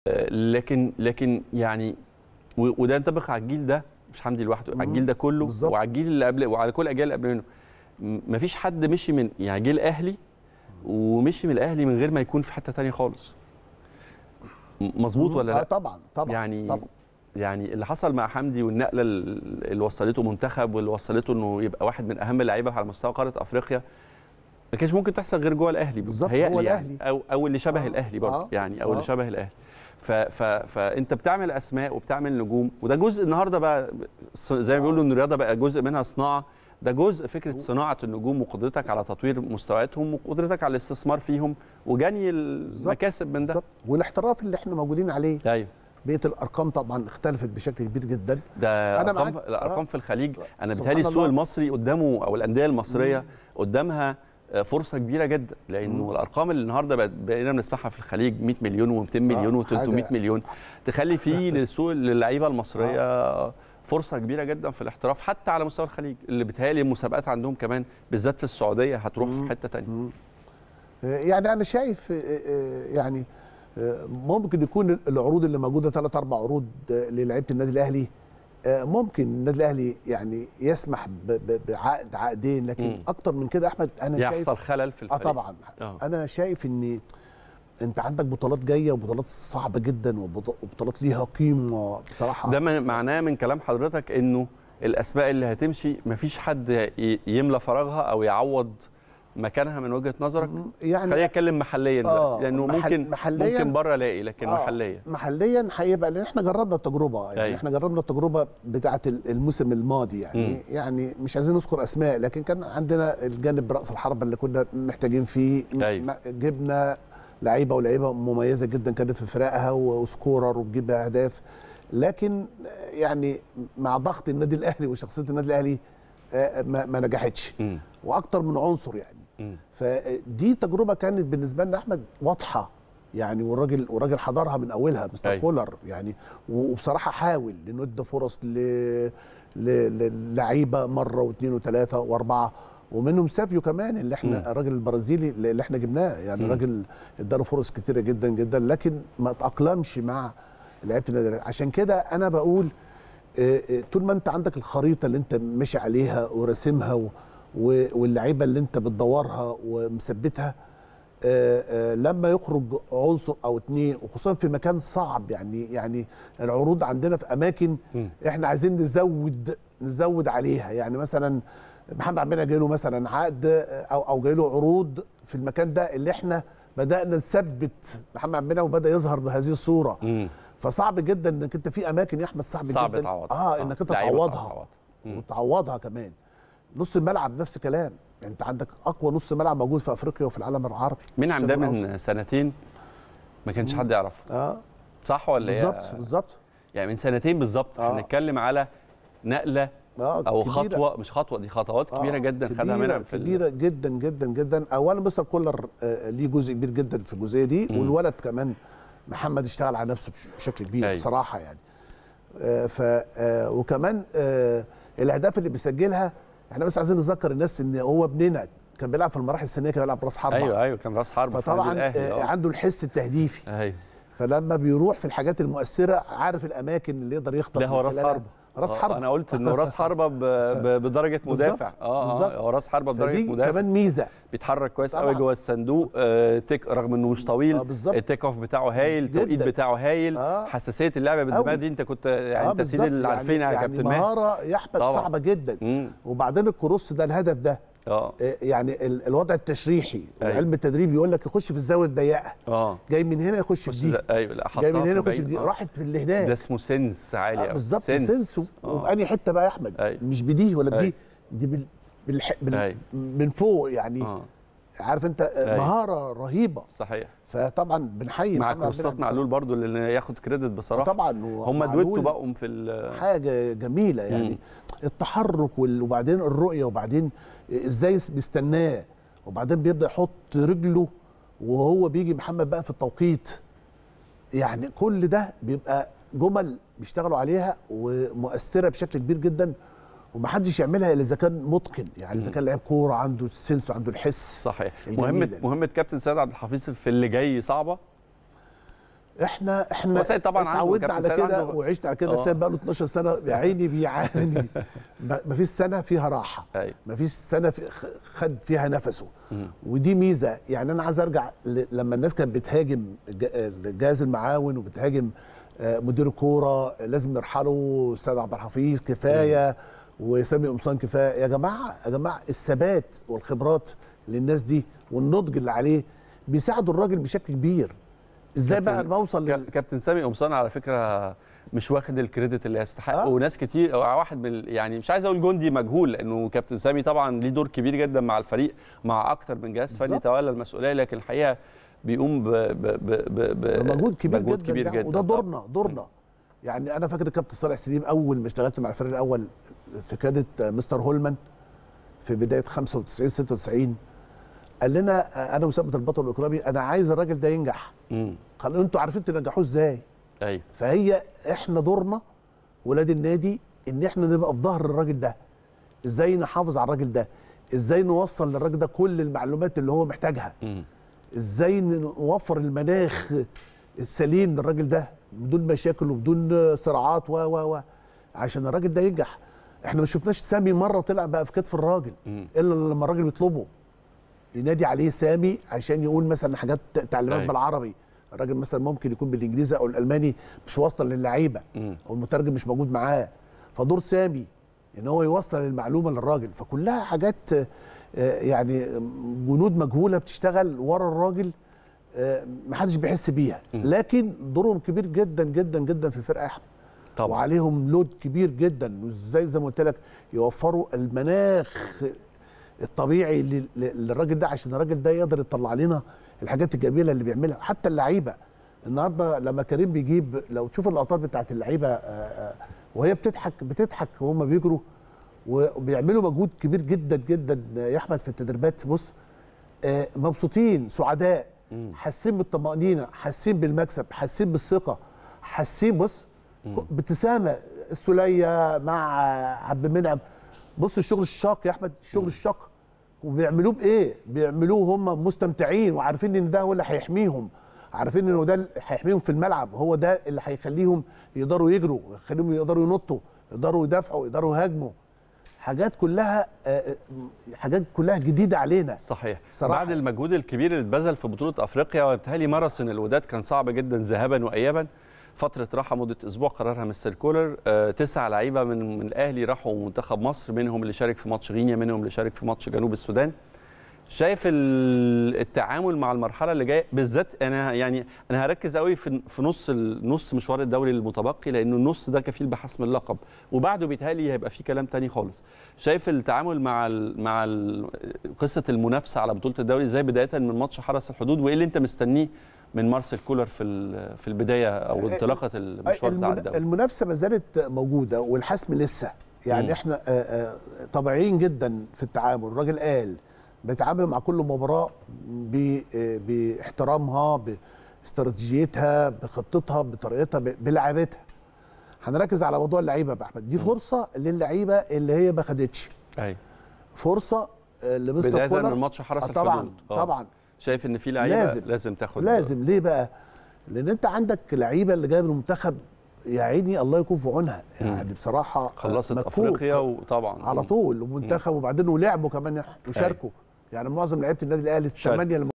آه، لكن لكن يعني و- وده ينطبق على الجيل ده مش حمدي لوحده على الجيل ده كله بالظبط. وعلى الجيل اللي قبل وعلى كل الاجيال اللي قبل منه م- مفيش حد مشي من يعني جيل اهلي ومشي من الاهلي من غير ما يكون في حته تانية خالص م- مظبوط ولا آه لا طبعا طبعا يعني طبعا يعني اللي حصل مع حمدي والنقله اللي وصلته منتخب واللي وصلته انه يبقى واحد من اهم اللعيبه على مستوى قاره افريقيا ما كانش ممكن تحصل غير جوه الاهلي بالظبط، بيتهيألي هو يعني الأهلي. او او اللي شبه آه، الاهلي برضه آه، يعني او اللي آه. شبه الاهلي ف ف فانت بتعمل اسماء وبتعمل نجوم وده جزء النهارده بقى ص- زي ما بيقولوا ان الرياضه بقى جزء منها صناعه ده جزء فكره صناعه النجوم وقدرتك على تطوير مستوياتهم وقدرتك على الاستثمار فيهم وجني المكاسب من ده بالظبط والاحتراف اللي احنا موجودين عليه ايوه بقيه الارقام طبعا اختلفت بشكل كبير جدا ده أنا ارقام معاك. الارقام آه. في الخليج انا سبحان بيتهيألي السوق الله. المصري قدامه او الانديه المصريه قدامها آه، فرصه كبيره جدا لانه الارقام اللي النهارده بقت- بقينا بنسمعها في الخليج 100 مليون و200 مليون و300 حاجة- مليون تخلي فيه للسوق للعيبه المصريه فرصه كبيره جدا في الاحتراف حتى على مستوى الخليج اللي بيتهيألي المسابقات عندهم كمان بالذات في السعوديه هتروح في حته ثانيه يعني انا شايف آه، آه، يعني آه، ممكن يكون العروض اللي موجوده ثلاث اربع عروض آه، للعيبه النادي الاهلي آه، ممكن النادي الاهلي يعني يسمح ب- ب- بعقد عقدين لكن مم. اكتر من كده احمد انا شايف يحصل خلل في اه الفريق طبعا آه. انا شايف ان انت عندك بطولات جايه وبطولات صعبه جدا وبط- وبطولات ليها قيمه بصراحه ده من- معناه من كلام حضرتك انه الاسماء اللي هتمشي مفيش حد ي- يملى فراغها او يعوض مكانها من وجهه نظرك يعني خلينا نتكلم محليا آه، دلوقتي لانه محل- ممكن محلياً- ممكن بره الاقي لكن آه، محليا محليا هيبقى لان احنا جربنا التجربه يعني أيوة. احنا جربنا التجربه بتاعه الموسم الماضي يعني مم. يعني مش عايزين نذكر اسماء لكن كان عندنا الجانب راس الحربه اللي كنا محتاجين فيه م- أيوة. م- جبنا لعيبه ولعيبه مميزه جدا كانت في فرقها وسكورر وبتجيب اهداف لكن يعني مع ضغط النادي الاهلي وشخصيه النادي الاهلي آه، ما ما نجحتش مم. واكتر من عنصر يعني مم. فدي تجربه كانت بالنسبه لنا احمد واضحه يعني والراجل والراجل حضرها من اولها مستر أيوة. كولر يعني وبصراحه حاول انه ادى فرص ل ل- للعيبه مره واثنين وثلاثه واربعه ومنهم سافيو كمان اللي احنا الراجل البرازيلي اللي احنا جبناه يعني مم. راجل اداله فرص كتيره جدا جدا لكن ما تاقلمش مع لعيبه النادي الأهلي. عشان كده انا بقول آه، آه، طول ما انت عندك الخريطه اللي انت ماشي عليها وراسمها و- و- واللعيبه اللي انت بتدورها ومثبتها آه، آه، لما يخرج عنصر او اتنين وخصوصا في مكان صعب يعني يعني العروض عندنا في اماكن مم. احنا عايزين نزود نزود عليها يعني مثلا محمد عبد جاي له مثلا عقد آه، او او جاي له عروض في المكان ده اللي احنا بدانا نثبت محمد عبد وبدا يظهر بهذه الصوره مم. فصعب جدا انك انت في اماكن يا احمد صعب, صعب جدا تعوض اه انك انت لعيبة صعب تعوضها تعوض. مم. وتعوضها كمان نص الملعب نفس الكلام يعني انت عندك اقوى نص ملعب موجود في افريقيا وفي العالم العربي مين عم ده الشرق من الأوسط. سنتين ما كانش حد يعرفه اه صح ولا إيه؟ بالظبط بالظبط يعني من سنتين بالظبط آه. احنا بنتكلم على نقله اه او كبيرة. خطوه مش خطوه دي خطوات كبيره آه، جدا خدها كبيرة منها في ال- كبيره جدا جدا جدا اولا مستر كولر آه ليه جزء كبير جدا في الجزئيه دي مم. والولد كمان محمد اشتغل على نفسه بش- بشكل كبير أيوة. بصراحه يعني آه ف آه وكمان آه الاهداف اللي بيسجلها احنا بس عايزين نذكر الناس ان هو ابننا كان بيلعب في المراحل السنيه كان بيلعب راس حربه ايوه ايوه كان راس حربه في فطبعا النادي الأهلي، آه آه. عنده الحس التهديفي ايوه فلما بيروح في الحاجات المؤثره عارف الاماكن اللي يقدر يخطف ده هو من راس خلالها. حربه راس آه، حربه انا قلت انه راس حربه ب... ب... بدرجه بالظبط، مدافع اه بالظبط. اه هو راس حربه بدرجه فدي مدافع كمان ميزه بيتحرك كويس طبعاً. قوي جوه الصندوق آه تيك رغم انه مش طويل آه، بالظبط. التيك اوف بتاعه هايل جداً. التوقيت بتاعه هايل آه. حساسيه اللعبه بالدماغ أوي. دي انت كنت يعني آه انت سيد بالظبط. اللي عارفين يا يعني كابتن ماهر مهاره يا احمد طبعاً. صعبه جدا مم. وبعدين الكروس ده الهدف ده اه آه، يعني ال- الوضع التشريحي أيوة. وعلم التدريب يقول لك يخش في الزاويه الضيقه اه جاي من هنا يخش في بص دي ده- ايوه لا جاي من حطها هنا في يخش في بعيد. دي آه. راحت في اللي ده هناك اسمه سنس عالي آه قوي بالظبط سنس. سنس آه. وبأني حته بقى يا احمد أيوة. مش بدي ولا بدي أيوة. دي بال... بالح... بال... أيوة. من فوق يعني اه عارف انت آه، أيوة. مهاره رهيبه صحيح فطبعا بنحيي مع محمد عبد كروسات العزيز. معلول برضو اللي ياخد كريدت بصراحه طبعا هم ومعلول دويتو بقوا في ال- حاجه جميله يعني مم. التحرك وال- وبعدين الرؤيه وبعدين ازاي بيستناه وبعدين بيبدا يحط رجله وهو بيجي محمد بقى في التوقيت يعني كل ده بيبقى جمل بيشتغلوا عليها ومؤثره بشكل كبير جدا ومحدش يعملها الا اذا كان متقن يعني اذا كان لعيب كوره عنده السنس وعنده الحس صحيح الجميلة مهمه دي. مهمه كابتن سيد عبد الحفيظ في اللي جاي صعبه احنا احنا وسيد طبعاً عنده- اتعودنا كابتن على سيد كده عنده- وعشت على كده آه. سيد بقى له 12 سنه يا عيني بيعاني ما ما فيش سنه فيها راحه ايوه ما فيش سنه في خ- خد فيها نفسه مم. ودي ميزه يعني انا عايز ارجع ل- لما الناس كانت بتهاجم الج- الجهاز المعاون وبتهاجم آه، مدير الكوره لازم يرحلوا استاذ عبد الحفيظ كفايه وسامي قمصان كفايه يا جماعه يا جماعه الثبات والخبرات للناس دي والنضج اللي عليه بيساعدوا الراجل بشكل كبير ازاي بقى كابتن- بوصل لل... كاب- كابتن سامي قمصان على فكره مش واخد الكريدت اللي يستحقه آه. وناس كتير أو واحد من ال- يعني مش عايز اقول جندي مجهول لانه كابتن سامي طبعا ليه دور كبير جدا مع الفريق مع اكتر من جهاز فني بالظبط. تولى المسؤوليه لكن الحقيقه بيقوم ب ب ب ب ب مجهود كبير مجهود جدا, كبير ده جدا وده طبعاً. دورنا دورنا يعني انا فاكر الكابتن صالح سليم اول ما اشتغلت مع الفريق الاول في قياده مستر هولمان في بدايه 95 96 قال لنا انا وثابت البطل الاكرامي انا عايز الراجل ده ينجح امم قال انتوا عارفين تنجحوه ازاي ايوه فهي احنا دورنا ولاد النادي ان احنا نبقى في ظهر الراجل ده ازاي نحافظ على الراجل ده ازاي نوصل للراجل ده كل المعلومات اللي هو محتاجها امم ازاي نوفر المناخ السليم للراجل ده بدون مشاكل وبدون صراعات و و و عشان الراجل ده ينجح احنا ما شفناش سامي مره طلع بقى في كتف الراجل مم. الا لما الراجل بيطلبه ينادي عليه سامي عشان يقول مثلا حاجات تعليمات أيوة. بالعربي الراجل مثلا ممكن يكون بالانجليزي او الالماني مش واصل للعيبه مم. او المترجم مش موجود معاه فدور سامي ان هو يوصل المعلومه للراجل فكلها حاجات آه، يعني جنود مجهوله بتشتغل ورا الراجل آه، محدش بيحس بيها لكن دورهم كبير جدا جدا جدا في الفرقه يا احمد طبعا وعليهم لود كبير جدا وازاي زي ما قلت لك يوفروا المناخ الطبيعي لل- للراجل ده عشان الراجل ده يقدر يطلع لنا الحاجات الجميله اللي بيعملها حتى اللعيبه النهارده لما كريم بيجيب لو تشوف اللقطات بتاعت اللعيبه آه، آه، وهي بتضحك بتضحك وهم بيجروا وبيعملوا مجهود كبير جدا جدا يا احمد في التدريبات بص آه، مبسوطين سعداء مم. حاسين بالطمأنينة حاسين بالمكسب حاسين بالثقة حاسين بص ابتسامة السولية مع عبد المنعم بص الشغل الشاق يا احمد الشغل الشاق وبيعملوه بايه؟ بيعملوه هم مستمتعين وعارفين ان ده هو اللي هيحميهم عارفين ان هو ده اللي هيحميهم في الملعب هو ده اللي هيخليهم يقدروا يجروا يخليهم يقدروا ينطوا يقدروا يدافعوا يقدروا يهاجموا حاجات كلها آه، آه، حاجات كلها جديده علينا صحيح صراحة. بعد المجهود الكبير اللي اتبذل في بطوله افريقيا وبالتالي ماراثون الوداد كان صعب جدا ذهابا وايابا فتره راحه مده اسبوع قررها مستر كولر آه تسع لعيبه من من الاهلي راحوا منتخب مصر منهم اللي شارك في ماتش غينيا منهم اللي شارك في ماتش جنوب السودان شايف ال- التعامل مع المرحله اللي جايه بالذات انا يعني انا هركز قوي في في نص ال- نص مشوار الدوري المتبقي لانه النص ده كفيل بحسم اللقب وبعده بيتهيألي هيبقى في كلام تاني خالص شايف التعامل مع ال مع ال قصه المنافسه على بطوله الدوري ازاي بدايه من ماتش حرس الحدود وايه اللي انت مستنيه من مارسيل كولر في ال- في البدايه او انطلاقه المشوار بتاع المن- الدوري المنافسه ما زالت موجوده والحسم لسه يعني مم. احنا آه، آه، طبيعيين جدا في التعامل الراجل قال بيتعامل مع كل مباراه ب- آه، باحترامها باستراتيجيتها بخطتها بطريقتها ب- بلعبتها هنركز على موضوع اللعيبه بقى احمد دي فرصه للعيبه اللي هي ما خدتش ايوه فرصه آه، لمستر بدايه كولر من ماتش حرس آه، طبعا الحدود آه. طبعا شايف ان في لعيبه لازم. لازم, لازم تاخد لازم ليه بقى؟ لان انت عندك لعيبه اللي جايه من المنتخب يا عيني الله يكون في عونها يعني بصراحه خلصت مكفوف. افريقيا وطبعا على طول ومنتخب وبعدين ولعبوا كمان وشاركوا يعني معظم لعيبه النادي الاهلي شارك. الثمانيه اللي